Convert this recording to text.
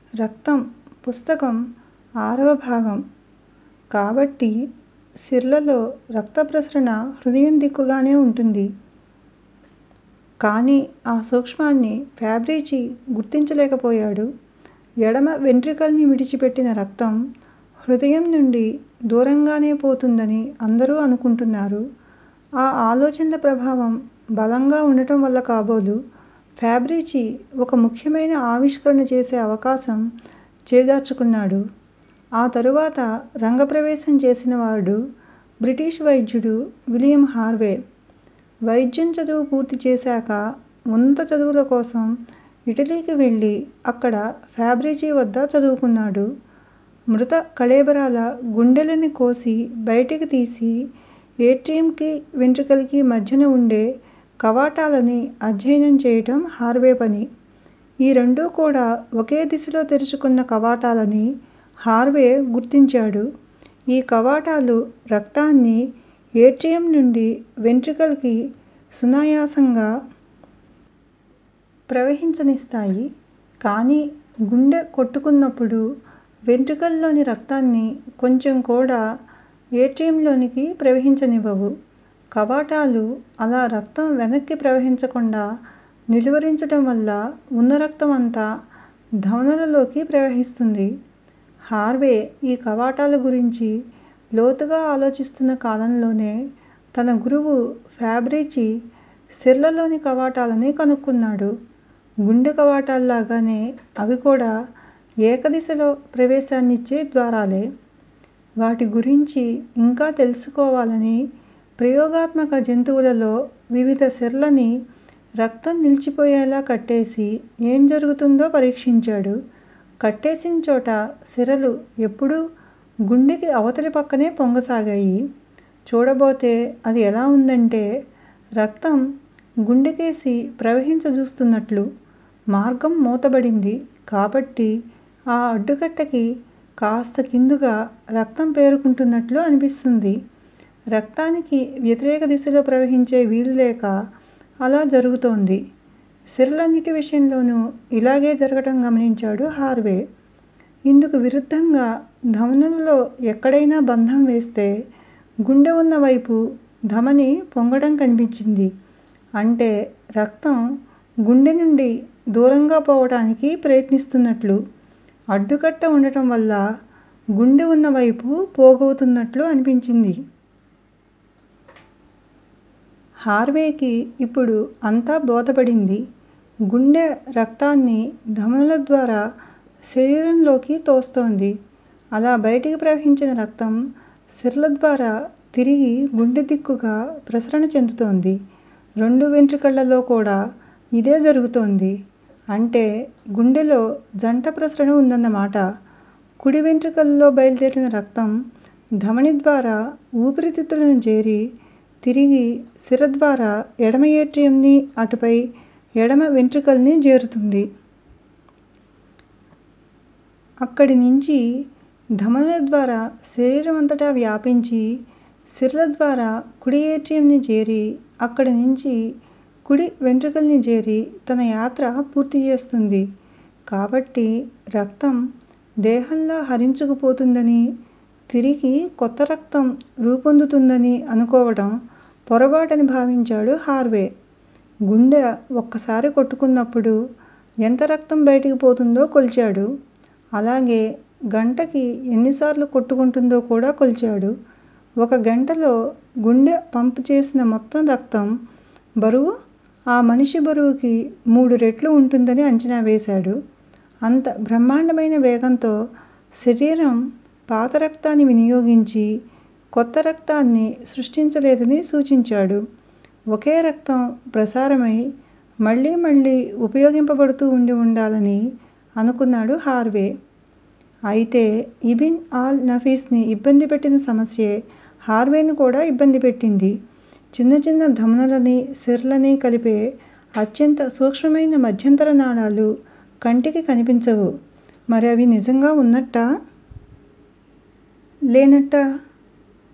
రక్తం పుస్తకం ఆరవ భాగం కాబట్టి సిర్లలో రక్త ప్రసరణ హృదయం దిక్కుగానే ఉంటుంది. కానీ ఆ సూక్ష్మాన్ని ఫాబ్రిచి గుర్తించలేకపోయాడు. ఎడమ వెంట్రుకల్ని విడిచిపెట్టిన రక్తం హృదయం నుండి దూరంగానే పోతుందని అందరూ అనుకుంటున్నారు. ఆ ఆలోచనల ప్రభావం బలంగా ఉండటం వల్ల కాబోలు ఫాబ్రిచి ఒక ముఖ్యమైన ఆవిష్కరణ చేసే అవకాశం చేజార్చుకున్నాడు. ఆ తరువాత రంగప్రవేశం చేసినవాడు బ్రిటిష్ వైద్యుడు విలియం హార్వే. వైద్యం చదువు పూర్తి చేశాక ఉన్నత చదువుల కోసం ఇటలీకి వెళ్ళి అక్కడ ఫాబ్రిచి వద్ద చదువుకున్నాడు. మృత కళేబరాల గుండెలని కోసి బయటికి తీసి ఏట్రియం కి వెంట్రుకలకి మధ్యన ఉండే కవాటాలని అధ్యయనం చేయటం హార్వే పని. ఈ రెండూ కూడా ఒకే దిశలో తెరుచుకున్న కవాటాలని హార్వే గుర్తించాడు. ఈ కవాటాలు రక్తాన్ని ఏట్రియం నుండి వెంట్రుకలకి సునాయాసంగా ప్రవహించనిస్తాయి. కానీ గుండె కొట్టుకున్నప్పుడు వెంట్రుకల్లోని రక్తాన్ని కొంచెం కూడా ఏట్రియంలోనికి ప్రవహించనివ్వవు. కవాటాలు అలా రక్తం వెనక్కి ప్రవహించకుండా నిలువరించటం వల్ల ఉన్న రక్తం అంతా ధమనులలోకి ప్రవహిస్తుంది. హార్వే ఈ కవాటాల గురించి లోతుగా ఆలోచిస్తున్న కాలంలోనే తన గురువు ఫాబ్రిచి సిర్లలోని కవాటాలని కనుక్కున్నాడు. గుండె కవాటాల్లాగానే అవి కూడా ఏకదిశలో ప్రవేశాన్నిచ్చే ద్వారాలే. వాటి గురించి ఇంకా తెలుసుకోవాలని ప్రయోగాత్మక జంతువులలో వివిధ సిర్లని రక్తం నిలిచిపోయేలా కట్టేసి ఏం జరుగుతుందో పరీక్షించాడు. కట్టేసిన చోట సిరలు ఎప్పుడూ గుండెకి అవతలి పక్కనే పొంగసాగాయి. చూడబోతే అది ఎలా ఉందంటే రక్తం గుండెకేసి ప్రవహించజూస్తున్నట్లు. మార్గం మూతబడింది కాబట్టి ఆ అడ్డుకట్టకి కాస్త కిందుగా రక్తం పేరుకుంటున్నట్లు అనిపిస్తుంది. రక్తానికి వ్యతిరేక దిశలో ప్రవహించే వీలులేక అలా జరుగుతోంది. సిర్లన్నిటి విషయంలోనూ ఇలాగే జరగటం గమనించాడు హార్వే. ఇందుకు విరుద్ధంగా ధమనులలో ఎక్కడైనా బంధం వేస్తే గుండె ఉన్న వైపు ధమని పొంగటం కనిపించింది. అంటే రక్తం గుండె నుండి దూరంగా పోవటానికి ప్రయత్నిస్తున్నట్లు. అడ్డుకట్ట ఉండటం వల్ల గుండె ఉన్న వైపు పోగవుతున్నట్లు అనిపించింది. హార్వేకి ఇప్పుడు అంతా బోధపడింది. గుండె రక్తాన్ని ధమనుల ద్వారా శరీరంలోకి తోస్తోంది. అలా బయటికి ప్రవహించిన రక్తం సిర్ల ద్వారా తిరిగి గుండె దిక్కుగా ప్రసరణ చెందుతోంది. రెండు వెంట్రుకళ్ళలో కూడా ఇదే జరుగుతోంది. అంటే గుండెలో జంట ప్రసరణ ఉందన్నమాట. కుడి వెంట్రుకలో బయలుదేరిన రక్తం ధమని ద్వారా ఊపిరితిత్తులని చేరి తిరిగి సిర ద్వారా ఎడమ ఏట్రియంని అటుపై ఎడమ వెంట్రుకల్ని చేరుతుంది. అక్కడి నుంచి ధమనుల ద్వారా శరీరం అంతటా వ్యాపించి సిర్ల ద్వారా కుడి ఏట్రియంని చేరి అక్కడి నుంచి కుడి వెంట్రుకల్ని చేరి తన యాత్ర పూర్తిచేస్తుంది. కాబట్టి రక్తం దేహంలో హరించుకుపోతుందనీ తిరిగి కొత్త రక్తం రూపొందుతుందనీ అనుకోవటం పొరబాటని భావించాడు హార్వే. గుండె ఒక్కసారి కొట్టుకున్నప్పుడు ఎంత రక్తం బయటికి పోతుందో కొలిచాడు. అలాగే గంటకి ఎన్నిసార్లు కొట్టుకుంటుందో కూడా కొలిచాడు. ఒక గంటలో గుండె పంప్ చేసిన మొత్తం రక్తం బరువు ఆ మనిషి బరువుకి మూడు రెట్లు ఉంటుందని అంచనా వేశాడు. అంత బ్రహ్మాండమైన వేగంతో శరీరం పాత రక్తాన్ని వినియోగించి కొత్త రక్తాన్ని సృష్టించలేదని సూచించాడు. ఒకే రక్తం ప్రసారమై మళ్ళీ మళ్ళీ ఉపయోగింపబడుతూ ఉండి ఉండాలని అనుకున్నాడు హార్వే. అయితే ఇబిన్ ఆల్ నఫీస్ ని ఇబ్బంది పెట్టిన సమస్యే హార్వేని కూడా ఇబ్బంది పెట్టింది. చిన్న చిన్న ధమనులని సిర్లని కలిపే అత్యంత సూక్ష్మమైన మధ్యంతర నాళాలు కంటికి కనిపించవు. మరి అవి నిజంగా ఉన్నట్టా? లేనట్టా?